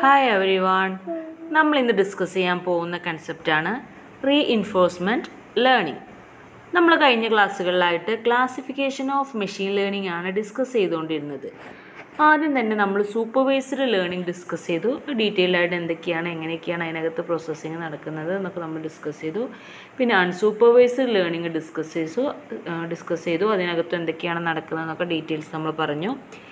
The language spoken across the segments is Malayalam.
ഹായ് എവരി വൺ നമ്മൾ ഇന്ന് ഡിസ്കസ് ചെയ്യാൻ പോകുന്ന കൺസെപ്റ്റാണ് റീ ഇൻഫോഴ്സ്മെൻറ്റ് ലേണിംഗ് നമ്മൾ കഴിഞ്ഞ ക്ലാസ്സുകളിലായിട്ട് ക്ലാസിഫിക്കേഷൻ ഓഫ് മെഷീൻ ലേണിംഗ് ആണ് ഡിസ്കസ് ചെയ്തുകൊണ്ടിരുന്നത് ആദ്യം തന്നെ നമ്മൾ സൂപ്പർവൈസ്ഡ് ലേണിംഗ് ഡിസ്കസ് ചെയ്തു ഡീറ്റെയിൽ ആയിട്ട് എന്തൊക്കെയാണ് എങ്ങനെയൊക്കെയാണ് അതിനകത്ത് പ്രോസസ്സിങ് നടക്കുന്നത് എന്നൊക്കെ നമ്മൾ ഡിസ്കസ് ചെയ്തു പിന്നെ അൺസൂപ്പർവൈസ്ഡ് ലേണിംഗ് ഡിസ്കസ് ചെയ്തു ഡിസ്കസ് ചെയ്തു അതിനകത്ത് എന്തൊക്കെയാണ് നടക്കുന്നതെന്നൊക്കെ ഡീറ്റെയിൽസ് നമ്മൾ പറഞ്ഞു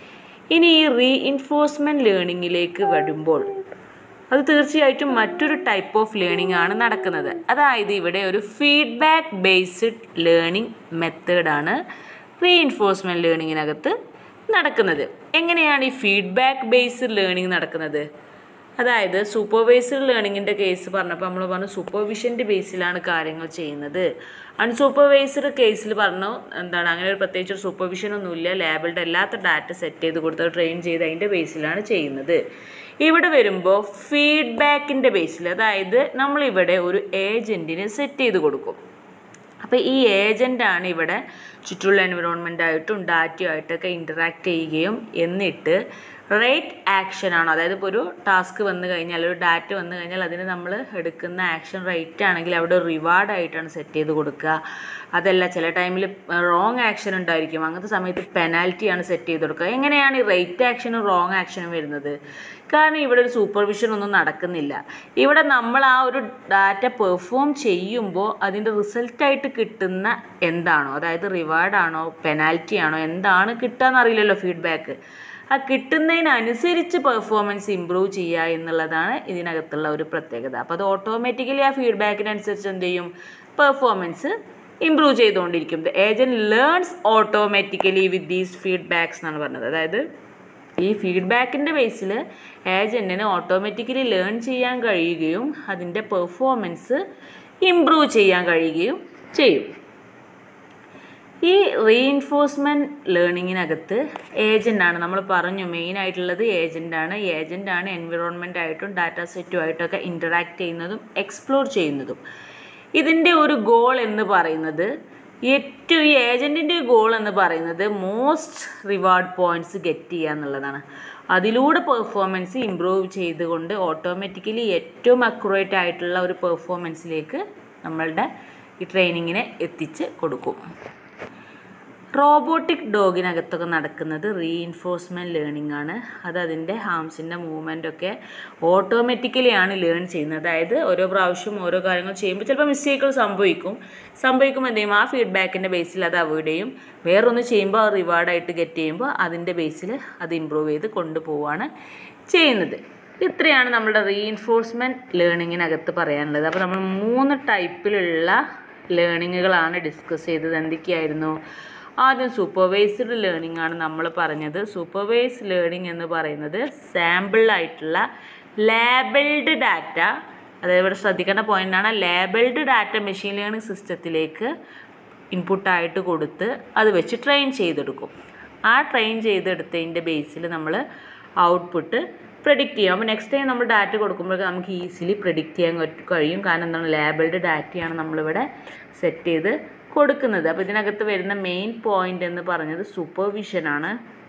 ഇനി ഈ റീ ഇൻഫോഴ്സ്മെൻറ്റ് ലേണിങ്ങിലേക്ക് വരുമ്പോൾ അത് തീർച്ചയായിട്ടും മറ്റൊരു ടൈപ്പ് ഓഫ് ലേണിംഗ് ആണ് നടക്കുന്നത് അതായത് ഇവിടെ ഒരു ഫീഡ്ബാക്ക് ബേസ്ഡ് ലേണിംഗ് മെത്തേഡാണ് റീ ഇൻഫോഴ്സ്മെൻറ്റ് ലേണിങ്ങിനകത്ത് നടക്കുന്നത് എങ്ങനെയാണ് ഈ ഫീഡ്ബാക്ക് ബേസ്ഡ് ലേണിംഗ് നടക്കുന്നത് അതായത് സൂപ്പർവൈസ്ഡ് ലേണിങ്ങിൻ്റെ കേസ് പറഞ്ഞപ്പോൾ നമ്മൾ പറഞ്ഞു സൂപ്പർവിഷൻ്റെ ബേസിലാണ് കാര്യങ്ങൾ ചെയ്യുന്നത് അൺസൂപ്പർവൈസ്ഡ് കേസിൽ പറഞ്ഞു എന്താണ് അങ്ങനെ ഒരു പ്രത്യേകിച്ച് ഒരു സൂപ്പർവിഷൻ ഒന്നുമില്ല ലാബിളുടെ അല്ലാത്ത ഡാറ്റ സെറ്റ് ചെയ്ത് കൊടുത്ത് ട്രെയിൻ ചെയ്ത് അതിൻ്റെ ബേസിലാണ് ചെയ്യുന്നത് ഇവിടെ വരുമ്പോൾ ഫീഡ്ബാക്കിൻ്റെ ബേസിൽ അതായത് നമ്മളിവിടെ ഒരു ഏജൻറ്റിനെ സെറ്റ് ചെയ്ത് കൊടുക്കും അപ്പോൾ ഈ ഏജൻ്റാണ് ഇവിടെ ചുറ്റുള്ള എൻവിറോൺമെൻറ്റായിട്ടും ഡാറ്റയുമായിട്ടൊക്കെ ഇൻറ്ററാക്ട് ചെയ്യുകയും എന്നിട്ട് റേറ്റ് ആക്ഷൻ ആണോ അതായത് ഇപ്പോൾ ഒരു ടാസ്ക് വന്നു കഴിഞ്ഞാൽ ഒരു ഡാറ്റ വന്നു കഴിഞ്ഞാൽ അതിന് നമ്മൾ എടുക്കുന്ന ആക്ഷൻ റേറ്റ് ആണെങ്കിൽ അവിടെ റിവാർഡായിട്ടാണ് സെറ്റ് ചെയ്ത് കൊടുക്കുക അതല്ല ചില ടൈമിൽ റോങ് ആക്ഷൻ ഉണ്ടായിരിക്കും അങ്ങനത്തെ സമയത്ത് പെനാൽറ്റിയാണ് സെറ്റ് ചെയ്ത് കൊടുക്കുക എങ്ങനെയാണ് ഈ റേറ്റ് ആക്ഷനും റോങ് ആക്ഷനും വരുന്നത് കാരണം ഇവിടെ ഒരു സൂപ്പർവിഷൻ ഒന്നും നടക്കുന്നില്ല ഇവിടെ നമ്മൾ ആ ഒരു ഡാറ്റ പെർഫോം ചെയ്യുമ്പോൾ അതിൻ്റെ റിസൾട്ടായിട്ട് കിട്ടുന്ന എന്താണോ അതായത് റിവാർഡാണോ പെനാൽറ്റി ആണോ എന്താണ് കിട്ടുക എന്നറിയില്ലല്ലോ ഫീഡ്ബാക്ക് ആ കിട്ടുന്നതിനനുസരിച്ച് പെർഫോമൻസ് ഇമ്പ്രൂവ് ചെയ്യുക എന്നുള്ളതാണ് ഇതിനകത്തുള്ള ഒരു പ്രത്യേകത അപ്പോൾ അത് ഓട്ടോമാറ്റിക്കലി ആ ഫീഡ്ബാക്കിനനുസരിച്ച് എന്ത് ചെയ്യും പെർഫോമൻസ് ഇമ്പ്രൂവ് ചെയ്തുകൊണ്ടിരിക്കും the agent learns automatically with these feedbacks എന്നാണ് പറഞ്ഞത് അതായത് ഈ ഫീഡ്ബാക്കിൻ്റെ ബേസിൽ ഏജൻറ്റിന് ഓട്ടോമാറ്റിക്കലി ലേൺ ചെയ്യാൻ കഴിയുകയും അതിൻ്റെ പെർഫോമൻസ് ഇമ്പ്രൂവ് ചെയ്യാൻ കഴിയുകയും ചെയ്യും ഈ റീഇൻഫോഴ്സ്മെൻറ്റ് ലേണിങ്ങിനകത്ത് ഏജൻ്റാണ് നമ്മൾ പറഞ്ഞു മെയിൻ ആയിട്ടുള്ളത് ഏജൻ്റാണ് ഏജൻ്റാണ് എൻവിറോൺമെൻ്റ് ആയിട്ടും ഡാറ്റ സെറ്റുമായിട്ടൊക്കെ ഇൻറ്ററാക്ട് ചെയ്യുന്നതും എക്സ്പ്ലോർ ചെയ്യുന്നതും ഇതിൻ്റെ ഒരു ഗോൾ എന്ന് പറയുന്നത് ഏറ്റവും ഈ ഏജൻറ്റിൻ്റെ ഗോൾ എന്ന് പറയുന്നത് മോസ്റ്റ് റിവാർഡ് പോയിൻറ്റ്സ് ഗെറ്റ് ചെയ്യുക എന്നുള്ളതാണ് അതിലൂടെ പെർഫോമൻസ് ഇമ്പ്രൂവ് ചെയ്തുകൊണ്ട് ഓട്ടോമാറ്റിക്കലി ഏറ്റവും അക്യുറേറ്റ് ആയിട്ടുള്ള ഒരു പെർഫോമൻസിലേക്ക് നമ്മളുടെ ഈ ട്രെയിനിങ്ങിനെ എത്തിച്ച് കൊടുക്കും റോബോട്ടിക് ഡോഗിനകത്തൊക്കെ നടക്കുന്നത് റീഇൻഫോഴ്സ്മെൻറ്റ് ലേണിംഗ് ആണ് അത് അതിൻ്റെ ഹാംസിൻ്റെ മൂവ്മെൻ്റ് ഓട്ടോമാറ്റിക്കലി ആണ് ലേൺ ചെയ്യുന്നത് അതായത് ഓരോ പ്രാവശ്യം ഓരോ കാര്യങ്ങൾ ചെയ്യുമ്പോൾ ചിലപ്പോൾ മിസ്റ്റേക്കുകൾ സംഭവിക്കും സംഭവിക്കുമ്പോൾ എന്ത് ചെയ്യും ആ ഫീഡ്ബാക്കിൻ്റെ ബേസിൽ അത് അവോയ്ഡ് ചെയ്യും വേറൊന്ന് ചെയ്യുമ്പോൾ അത് റിവാർഡായിട്ട് ഗെറ്റ് ചെയ്യുമ്പോൾ അതിൻ്റെ ബേസിൽ അത് ഇമ്പ്രൂവ് ചെയ്ത് കൊണ്ടുപോവുകയാണ് ചെയ്യുന്നത് ഇത്രയാണ് നമ്മുടെ റീഇൻഫോഴ്സ്മെൻറ്റ് ലേണിങ്ങിനകത്ത് പറയാനുള്ളത് അപ്പോൾ നമ്മൾ മൂന്ന് ടൈപ്പിലുള്ള ലേണിങ്ങുകളാണ് ഡിസ്കസ് ചെയ്തത് എന്തൊക്കെയായിരുന്നു ആദ്യം സൂപ്പർവൈസ്ഡ് ലേണിംഗ് ആണ് നമ്മൾ പറഞ്ഞത് സൂപ്പർവൈസ്ഡ് ലേണിംഗ് എന്ന് പറയുന്നത് സാമ്പിളായിട്ടുള്ള ലേബിൾഡ് ഡാറ്റ അതായത് ഇവിടെ ശ്രദ്ധിക്കേണ്ട പോയിൻ്റാണ് ലേബിൾഡ് ഡാറ്റ മെഷീൻ ലേണിംഗ് സിസ്റ്റത്തിലേക്ക് ഇൻപുട്ടായിട്ട് കൊടുത്ത് അത് വെച്ച് ട്രെയിൻ ചെയ്തെടുക്കും ആ ട്രെയിൻ ചെയ്തെടുത്തതിൻ്റെ ബേസിൽ നമ്മൾ ഔട്ട്പുട്ട് പ്രഡിക്റ്റ് ചെയ്യും അപ്പോൾ നെക്സ്റ്റ് ടൈം നമ്മൾ ഡാറ്റ കൊടുക്കുമ്പോഴേക്കും നമുക്ക് ഈസിലി പ്രഡിക്റ്റ് ചെയ്യാൻ കഴിയും കാരണം എന്താണ് ലേബിൾഡ് ഡാറ്റയാണ് നമ്മളിവിടെ സെറ്റ് ചെയ്ത് കൊടുക്കുന്നത് അപ്പോൾ ഇതിനകത്ത് വരുന്ന മെയിൻ പോയിന്റ് എന്ന് പറഞ്ഞത് സൂപ്പർവിഷനാണ്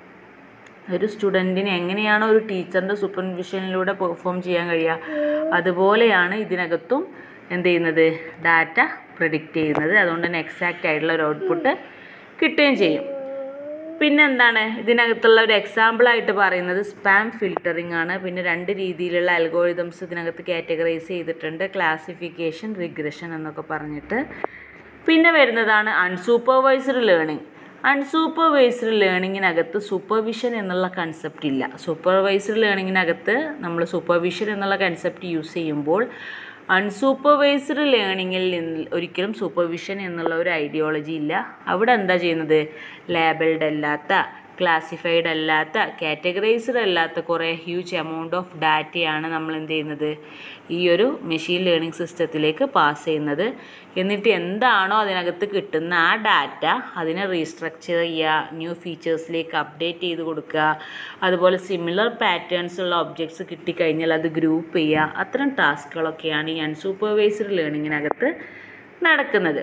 ഒരു സ്റ്റുഡൻറ്റിന് എങ്ങനെയാണോ ഒരു ടീച്ചറിൻ്റെ സൂപ്പർവിഷനിലൂടെ പെർഫോം ചെയ്യാൻ കഴിയുക അതുപോലെയാണ് ഇതിനകത്തും എന്ത് ചെയ്യുന്നത് ഡാറ്റ പ്രഡിക്റ്റ് ചെയ്യുന്നത് അതുകൊണ്ട് തന്നെ എക്സാക്റ്റ് ആയിട്ടുള്ള ഒരു ഔട്ട്പുട്ട് കിട്ടുകയും ചെയ്യും പിന്നെ എന്താണ് ഇതിനകത്തുള്ള ഒരു എക്സാമ്പിളായിട്ട് പറയുന്നത് സ്പാം ഫിൽറ്ററിംഗ് ആണ് പിന്നെ രണ്ട് രീതിയിലുള്ള അൽഗോരിതംസ് ഇതിനകത്ത് കാറ്റഗറൈസ് ചെയ്തിട്ടുണ്ട് ക്ലാസിഫിക്കേഷൻ റിഗ്രഷൻ എന്നൊക്കെ പറഞ്ഞിട്ട് പിന്നെ വരുന്നതാണ് അൺസൂപ്പർവൈസ്ഡ് ലേണിംഗ് അൺസൂപ്പർവൈസ്ഡ് ലേണിങ്ങിനകത്ത് സൂപ്പർവിഷൻ എന്നുള്ള കൺസെപ്റ്റ് ഇല്ല സൂപ്പർവൈസ്ഡ് ലേണിങ്ങിനകത്ത് നമ്മൾ സൂപ്പർവിഷൻ എന്നുള്ള കൺസെപ്റ്റ് യൂസ് ചെയ്യുമ്പോൾ അൺസൂപ്പർവൈസ്ഡ് ലേണിങ്ങിൽ നിന്ന് ഒരിക്കലും സൂപ്പർവിഷൻ എന്നുള്ള ഒരു ഐഡിയോളജി ഇല്ല അവിടെ എന്താ ചെയ്യുന്നത് ലേബിൾഡ് അല്ലാത്ത ക്ലാസിഫൈഡ് അല്ലാത്ത കാറ്റഗറൈസ്ഡ് അല്ലാത്ത കുറേ ഹ്യൂജ് എമൗണ്ട് ഓഫ് ഡാറ്റയാണ് നമ്മൾ എന്ത് ചെയ്യുന്നത് ഈ ഒരു മെഷീൻ ലേണിംഗ് സിസ്റ്റത്തിലേക്ക് പാസ് ചെയ്യുന്നത് എന്നിട്ട് എന്താണോ അതിനകത്ത് കിട്ടുന്ന ആ ഡാറ്റ അതിനെ റീസ്ട്രക്ചർ ചെയ്യുക ന്യൂ ഫീച്ചേഴ്സിലേക്ക് അപ്ഡേറ്റ് ചെയ്ത് കൊടുക്കുക അതുപോലെ സിമിലർ പാറ്റേൺസ് ഉള്ള ഒബ്ജക്ട്സ് കിട്ടിക്കഴിഞ്ഞാൽ അത് ഗ്രൂപ്പ് ചെയ്യുക അത്തരം ടാസ്കുകളൊക്കെയാണ് ഈ അൺസൂപ്പർവൈസ്ഡ് ലേണിങ്ങിനകത്ത് നടക്കുന്നത്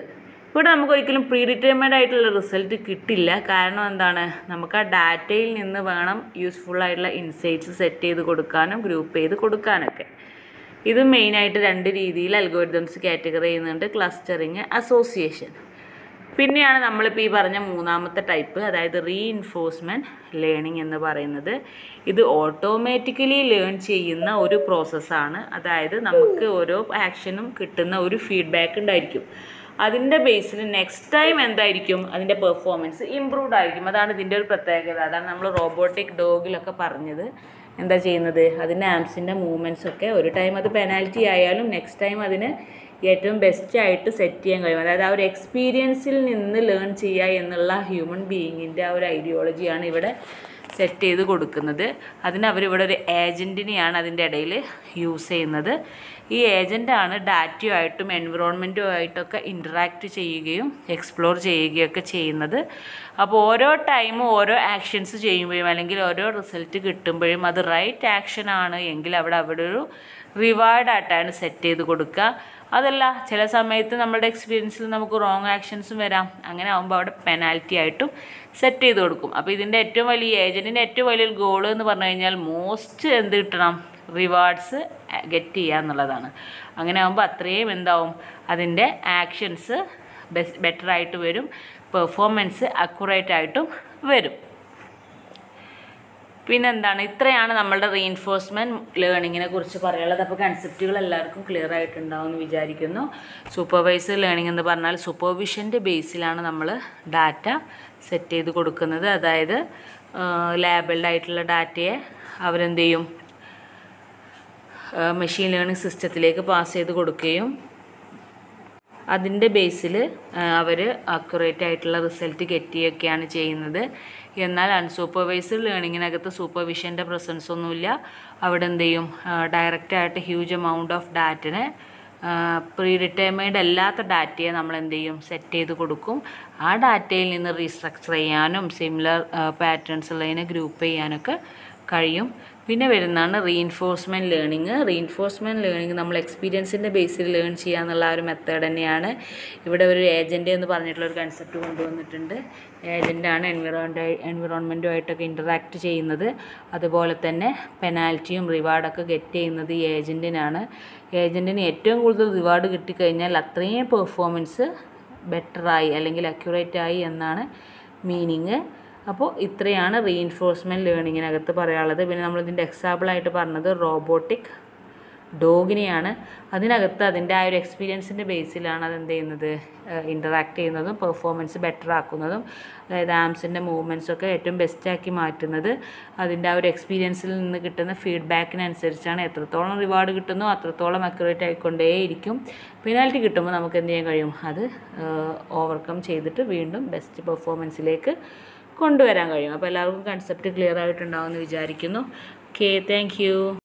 ഇവിടെ നമുക്ക് ഒരിക്കലും പ്രീ ഡിറ്റർമൈൻഡ് ആയിട്ടുള്ള റിസൾട്ട് കിട്ടില്ല കാരണം എന്താണ് നമുക്ക് ആ ഡാറ്റയിൽ നിന്ന് വേണം യൂസ്ഫുൾ ആയിട്ടുള്ള ഇൻസൈറ്റ്സ് സെറ്റ് ചെയ്ത് കൊടുക്കാനും ഗ്രൂപ്പ് ചെയ്ത് കൊടുക്കാനൊക്കെ ഇത് മെയിനായിട്ട് രണ്ട് രീതിയിൽ അൽഗോരിതംസ് കാറ്റഗറി ചെയ്യുന്നുണ്ട് ക്ലസ്റ്ററിങ് അസോസിയേഷൻ പിന്നെയാണ് നമ്മളിപ്പോൾ ഈ പറഞ്ഞ മൂന്നാമത്തെ ടൈപ്പ് അതായത് റീഇൻഫോഴ്സ്മെൻറ്റ് ലേണിംഗ് എന്ന് പറയുന്നത് ഇത് ഓട്ടോമാറ്റിക്കലി ലേൺ ചെയ്യുന്ന ഒരു പ്രോസസ്സാണ് അതായത് നമുക്ക് ഓരോ ആക്ഷനും കിട്ടുന്ന ഒരു ഫീഡ്ബാക്ക് ഉണ്ടായിരിക്കും അതിൻ്റെ ബേസിൽ നെക്സ്റ്റ് ടൈം എന്തായിരിക്കും അതിൻ്റെ പെർഫോമൻസ് ഇമ്പ്രൂവ്ഡ് ആയിരിക്കും അതാണ് ഇതിൻ്റെ ഒരു പ്രത്യേകത അതാണ് നമ്മൾ റോബോട്ടിക് ഡോഗിലൊക്കെ പറഞ്ഞത് എന്താ ചെയ്യുന്നത് അതിൻ്റെ ആംസിൻ്റെ മൂവ്മെൻറ്റ്സ് ഒക്കെ ഒരു ടൈം അത് പെനാൽറ്റി ആയാലും നെക്സ്റ്റ് ടൈം അതിന് ഏറ്റവും ബെസ്റ്റ് ആയിട്ട് സെറ്റ് ചെയ്യാൻ കഴിയും അതായത് ആ ഒരു എക്സ്പീരിയൻസിൽ നിന്ന് ലേൺ ചെയ്യുക എന്നുള്ള ഹ്യൂമൻ ബീയിങ്ങിൻ്റെ ആ ഒരു ഐഡിയോളജിയാണ് ഇവിടെ സെറ്റ് ചെയ്ത് കൊടുക്കുന്നത് അതിന് അവരിവിടെ ഒരു ഏജൻറ്റിനെയാണ് അതിൻ്റെ ഇടയിൽ യൂസ് ചെയ്യുന്നത് ഈ ഏജൻ്റാണ് ഡാറ്റയുമായിട്ടും എൻവിറോൺമെൻറ്റുമായിട്ടൊക്കെ ഇൻറ്ററാക്ട് ചെയ്യുകയും എക്സ്പ്ലോർ ചെയ്യുകയൊക്കെ ചെയ്യുന്നത് അപ്പോൾ ഓരോ ടൈമും ഓരോ ആക്ഷൻസ് ചെയ്യുമ്പോഴും അല്ലെങ്കിൽ ഓരോ റിസൾട്ട് കിട്ടുമ്പോഴും അത് റൈറ്റ് ആക്ഷൻ ആണ് എങ്കിൽ അവിടെ അവിടെ ഒരു റിവാർഡായിട്ടാണ് സെറ്റ് ചെയ്ത് കൊടുക്കുക അതല്ല ചില സമയത്ത് നമ്മുടെ എക്സ്പീരിയൻസിൽ നമുക്ക് റോങ് ആക്ഷൻസും വരാം അങ്ങനെ ആകുമ്പോൾ അവിടെ പെനാൽറ്റി ആയിട്ടും സെറ്റ് ചെയ്ത് കൊടുക്കും അപ്പോൾ ഇതിൻ്റെ ഏറ്റവും വലിയ ഏജൻറ്റിൻ്റെ ഏറ്റവും വലിയൊരു ഗോൾ എന്ന് പറഞ്ഞു കഴിഞ്ഞാൽ മോസ്റ്റ് എന്ത് കിട്ടണം റിവാർഡ്സ് ഗെറ്റ് ചെയ്യുക എന്നുള്ളതാണ് അങ്ങനെ ആകുമ്പോൾ അത്രയും എന്താവും അതിൻ്റെ ആക്ഷൻസ് ബെസ് ബെറ്റർ ആയിട്ട് വരും പെർഫോമൻസ് അക്യുറേറ്റ് ആയിട്ടും വരും പിന്നെന്താണ് ഇത്രയാണ് നമ്മളുടെ റീഇൻഫോഴ്സ്മെൻറ്റ് ലേണിങ്ങിനെ കുറിച്ച് പറയാനുള്ളത് അപ്പോൾ കൺസെപ്റ്റുകൾ എല്ലാവർക്കും ക്ലിയർ ആയിട്ടുണ്ടാവും എന്ന് വിചാരിക്കുന്നു സൂപ്പർവൈസർ ലേണിംഗ് എന്ന് പറഞ്ഞാൽ സൂപ്പർവിഷൻ്റെ ബേസിലാണ് നമ്മൾ ഡാറ്റ സെറ്റ് ചെയ്ത് കൊടുക്കുന്നത് അതായത് ലാബിൾഡ് ആയിട്ടുള്ള ഡാറ്റയെ അവരെന്ത് ചെയ്യും മെഷീൻ ലേണിംഗ് സിസ്റ്റത്തിലേക്ക് പാസ് ചെയ്ത് കൊടുക്കുകയും അതിൻ്റെ ബേസിൽ അവർ അക്യുറേറ്റ് ആയിട്ടുള്ള റിസൾട്ട് ഗെറ്റ് ചെയ്യുകയൊക്കെയാണ് ചെയ്യുന്നത് എന്നാൽ അൺസൂപ്പർവൈസ്ഡ് ലേണിങ്ങിനകത്ത് സൂപ്പർവിഷൻ്റെ പ്രസൻസ് ഒന്നുമില്ല അവിടെ എന്ത് ചെയ്യും ഡയറക്റ്റായിട്ട് ഹ്യൂജ് എമൗണ്ട് ഓഫ് ഡാറ്റിനെ പ്രീ ഡിറ്റർമൈൻഡ് അല്ലാത്ത ഡാറ്റയെ നമ്മൾ എന്ത് ചെയ്യും സെറ്റ് ചെയ്ത് കൊടുക്കും ആ ഡാറ്റയിൽ നിന്ന് റീസ്ട്രക്ചർ ചെയ്യാനും സിമിലർ പാറ്റേൺസ് ഉള്ളതിനെ ഗ്രൂപ്പ് ചെയ്യാനൊക്കെ കഴിയും പിന്നെ വരുന്നതാണ് റീഇൻഫോഴ്സ്മെൻറ്റ് ലേണിംഗ് റീഇൻഫോഴ്സ്മെൻറ്റ് ലേണിംഗ് നമ്മൾ എക്സ്പീരിയൻസിൻ്റെ ബേസിൽ ലേൺ ചെയ്യുക എന്നുള്ള ആ ഒരു മെത്തേഡ് തന്നെയാണ് ഇവിടെ ഒരു ഏജൻറ്റ് എന്ന് പറഞ്ഞിട്ടുള്ള ഒരു കൺസെപ്റ്റ് കൊണ്ടുവന്നിട്ടുണ്ട് ഏജൻ്റാണ് എൻവിറോൺമെൻ്റ് എൻവിറോൺമെൻറ്റുമായിട്ടൊക്കെ ഇൻറ്ററാക്ട് ചെയ്യുന്നത് അതുപോലെ തന്നെ പെനാൽറ്റിയും റിവാർഡൊക്കെ ഗെറ്റ് ചെയ്യുന്നത് ഈ ഏജൻറ്റിനാണ് ഏജൻറ്റിന് ഏറ്റവും കൂടുതൽ റിവാർഡ് കിട്ടിക്കഴിഞ്ഞാൽ അത്രയും പെർഫോമൻസ് ബെറ്ററായി അല്ലെങ്കിൽ അക്യുറേറ്റ് ആയി എന്നാണ് മീനിങ് അപ്പോൾ ഇത്രയാണ് റീഇൻഫോഴ്സ്മെൻറ്റ് ലേണിങ്ങിനകത്ത് പറയാനുള്ളത് പിന്നെ നമ്മളിതിൻ്റെ എക്സാമ്പിളായിട്ട് പറഞ്ഞത് റോബോട്ടിക് ഡോഗിനെയാണ് അതിനകത്ത് അതിൻ്റെ ആ ഒരു എക്സ്പീരിയൻസിൻ്റെ ബേസിലാണ് അത് എന്ത് ചെയ്യുന്നത് ഇൻറ്ററാക്ട് ചെയ്യുന്നതും പെർഫോമൻസ് ബെറ്റർ ആക്കുന്നതും അതായത് ആംസിൻ്റെ മൂവ്മെൻറ്റ്സൊക്കെ ഏറ്റവും ബെസ്റ്റാക്കി മാറ്റുന്നത് അതിൻ്റെ ആ ഒരു എക്സ്പീരിയൻസിൽ നിന്ന് കിട്ടുന്ന ഫീഡ്ബാക്കിനനുസരിച്ചാണ് എത്രത്തോളം റിവാർഡ് കിട്ടുന്നോ അത്രത്തോളം അക്യുറേറ്റ് ആയിക്കൊണ്ടേയിരിക്കും പെനാൽറ്റി കിട്ടുമ്പോൾ നമുക്ക് എന്ത് ചെയ്യാൻ കഴിയും അത് ഓവർകം ചെയ്തിട്ട് വീണ്ടും ബെസ്റ്റ് പെർഫോമൻസിലേക്ക് കൊണ്ടുവരാൻ കഴിയും അപ്പോൾ എല്ലാവർക്കും കൺസെപ്റ്റ് ക്ലിയർ ആയിട്ടുണ്ടാവുമെന്ന് വിചാരിക്കുന്നു ഓക്കെ താങ്ക്